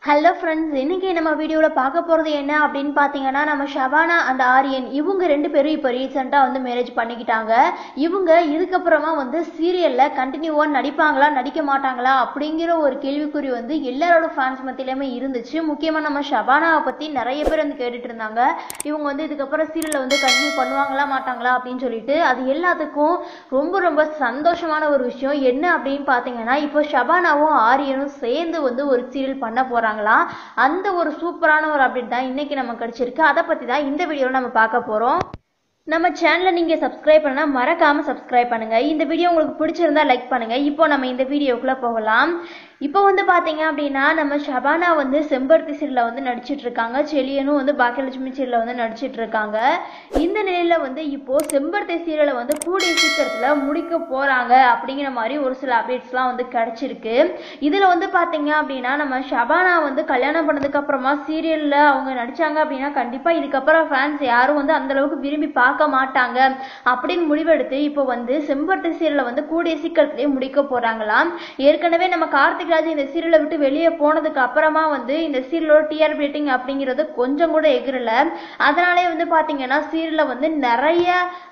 hello friends இன்னைக்கு நம்ம வீடியோவில் பார்க்க போகிறது என்ன அப்படின்னு பார்த்தீங்கன்னா நம்ம ஷபானா அந்த ஆரியன் இவங்க ரெண்டு பேரும் இப்போ ரீசெண்டாக வந்து மேரேஜ் பண்ணிக்கிட்டாங்க இவங்க இதுக்கப்புறமா வந்து சீரியலில் கண்டினியூவாக நடிப்பாங்களா நடிக்க மாட்டாங்களா அப்படிங்கிற ஒரு கேள்விக்குறி வந்து எல்லாரோட ஃபேன்ஸ் மத்தியிலுமே இருந்துச்சு முக்கியமாக நம்ம ஷபானாவை பற்றி நிறைய பேர் வந்து கேட்டுட்டு இருந்தாங்க இவங்க வந்து இதுக்கப்புறம் சீரியலில் வந்து கண்டினியூ பண்ணுவாங்களா மாட்டாங்களா அப்படின்னு சொல்லிட்டு அது எல்லாத்துக்கும் ரொம்ப ரொம்ப சந்தோஷமான ஒரு விஷயம் என்ன அப்படின்னு பார்த்தீங்கன்னா இப்போ ஷபானாவும் ஆரியனும் சேர்ந்து வந்து ஒரு சீரியல் பண்ண போகிறாங்க போறாங்களாம் அந்த ஒரு சூப்பரான ஒரு அப்டேட் தான் இன்னைக்கு நமக்கு கிடைச்சிருக்கு அதை பத்தி தான் இந்த வீடியோவில் நம்ம பார்க்க போறோம் நம்ம சேனலை நீங்கள் சப்ஸ்கிரைப் பண்ணால் மறக்காமல் சப்ஸ்கிரைப் பண்ணுங்கள் இந்த வீடியோ உங்களுக்கு பிடிச்சிருந்தா லைக் பண்ணுங்கள் இப்போ நம்ம இந்த வீடியோக்குள்ளே போகலாம் இப்போ வந்து பார்த்தீங்க அப்படின்னா நம்ம ஷபானா வந்து செம்பருத்தி சீரியலில் வந்து நடிச்சிட்டு இருக்காங்க செலியனும் வந்து பாக்கியலட்சுமி சீரியலில் வந்து நடிச்சிட்டு இருக்காங்க இந்த நிலையில் வந்து இப்போ செம்பருத்தி சீரியலை வந்து கூடிய சீக்கிரத்தில் முடிக்க போகிறாங்க அப்படிங்கிற மாதிரி ஒரு சில அப்டேட்ஸ்லாம் வந்து கிடச்சிருக்கு இதில் வந்து பார்த்தீங்க அப்படின்னா நம்ம ஷபானா வந்து கல்யாணம் பண்ணதுக்கு அப்புறமா சீரியலில் அவங்க நடிச்சாங்க அப்படின்னா கண்டிப்பாக இதுக்கப்புறம் ஃபேன்ஸ் யாரும் வந்து அந்த அளவுக்கு விரும்பி பார்க்க மாட்டாங்க அப்படின்னு முடிவெடுத்து இப்போ வந்து செம்பருத்தி சீரியலை வந்து கூடிய சீக்கிரத்திலேயே முடிக்க போறாங்களாம் ஏற்கனவே நம்ம கார்த்திக் ராஜ் இந்த சீரியலை விட்டு வெளியே போனதுக்கு அப்புறமா வந்து இந்த சீரியலோட டிஆர் ரேட்டிங் அப்படிங்கிறது கொஞ்சம் கூட எகிரல அதனாலே வந்து பாத்தீங்கன்னா சீரியல்ல வந்து நிறைய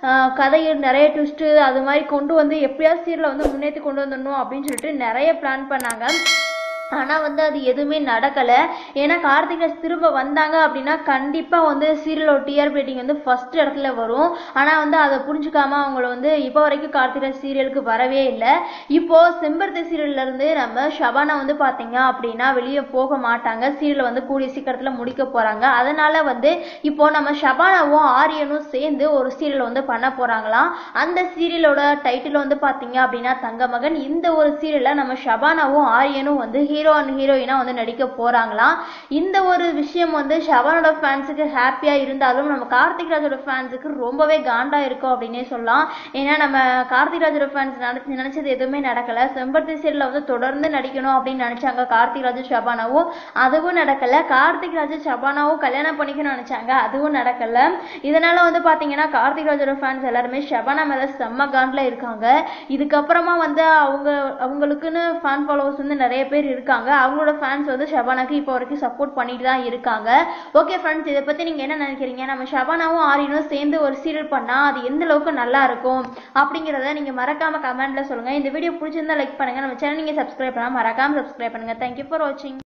கதைகள் நிறைய ட்விஸ்ட் அது மாதிரி கொண்டு வந்து எப்படியாவது சீரியலை வந்து முன்னேற்றி கொண்டு வந்துடணும் அப்படின்னு சொல்லிட்டு நிறைய பிளான் பண்ணாங்க ஆனால் வந்து அது எதுவுமே நடக்கலை ஏன்னா கார்த்திக் ராஜ் திரும்ப வந்தாங்க அப்படின்னா கண்டிப்பாக வந்து சீரியலோட டிஆர் ரேட்டிங் வந்து ஃபர்ஸ்ட் இடத்துல வரும் ஆனால் வந்து அதை புரிஞ்சுக்காம அவங்கள வந்து இப்போ வரைக்கும் கார்த்திக் ராஜ் சீரியலுக்கு வரவே இல்லை இப்போ செம்பருத்தி சீரியல்ல இருந்து நம்ம ஷபானா வந்து பார்த்தீங்க அப்படின்னா வெளியே போக மாட்டாங்க சீரியலை வந்து கூடிய சீக்கிரத்தில் முடிக்க போகிறாங்க அதனால வந்து இப்போ நம்ம ஷபானாவும் ஆரியனும் சேர்ந்து ஒரு சீரியல் வந்து பண்ண போகிறாங்களாம் அந்த சீரியலோட டைட்டில் வந்து பார்த்தீங்க அப்படின்னா தங்கமகன் இந்த ஒரு சீரியலில் நம்ம ஷபானாவும் ஆரியனும் வந்து ஹீரோ அண்ட் ஹீரோயினா வந்து நடிக்க போறாங்களாம் இந்த ஒரு விஷயம் வந்து ஷவனோட ஃபேன்ஸுக்கு ஹாப்பியா இருந்தாலும் நம்ம கார்த்திக் ராஜோட ஃபேன்ஸுக்கு ரொம்பவே காண்டா இருக்கும் அப்படின்னே சொல்லலாம் ஏன்னா நம்ம கார்த்திக் ராஜோட ஃபேன்ஸ் நினைச்சு நினைச்சது எதுவுமே நடக்கல செம்பருத்தி சீரியல்ல வந்து தொடர்ந்து நடிக்கணும் அப்படின்னு நினைச்சாங்க கார்த்திக் ராஜு ஷபானாவும் அதுவும் நடக்கல கார்த்திக் ராஜு ஷபானாவும் கல்யாணம் பண்ணிக்கணும்னு நினைச்சாங்க அதுவும் நடக்கல இதனால வந்து பாத்தீங்கன்னா கார்த்திக் ராஜோட ஃபேன்ஸ் எல்லாருமே ஷபானா மேல செம்ம காண்ட்ல இருக்காங்க இதுக்கப்புறமா வந்து அவங்க அவங்களுக்குன்னு ஃபேன் ஃபாலோவர்ஸ் வந்து நிறைய பேர் இருக்காங்க இருக்காங்க அவங்களோட ஃபேன்ஸ் வந்து ஷபானாக்கு இப்போ வரைக்கும் சப்போர்ட் பண்ணிட்டு தான் இருக்காங்க ஓகே ஃப்ரெண்ட்ஸ் இதை பற்றி நீங்கள் என்ன நினைக்கிறீங்க நம்ம ஷபானாவும் ஆரியனும் சேர்ந்து ஒரு சீரியல் பண்ணால் அது எந்த அளவுக்கு நல்லா இருக்கும் அப்படிங்கிறத நீங்கள் மறக்காம கமெண்ட்ல சொல்லுங்கள் இந்த வீடியோ பிடிச்சிருந்தா லைக் பண்ணுங்கள் நம்ம சேனல் நீங்கள் சப்ஸ்கிரைப் பண்ணால் மறக்காம சப்ஸ்கிரைப் பண்ணுங்கள் தேங்க்யூ ஃபார் வாட்சிங்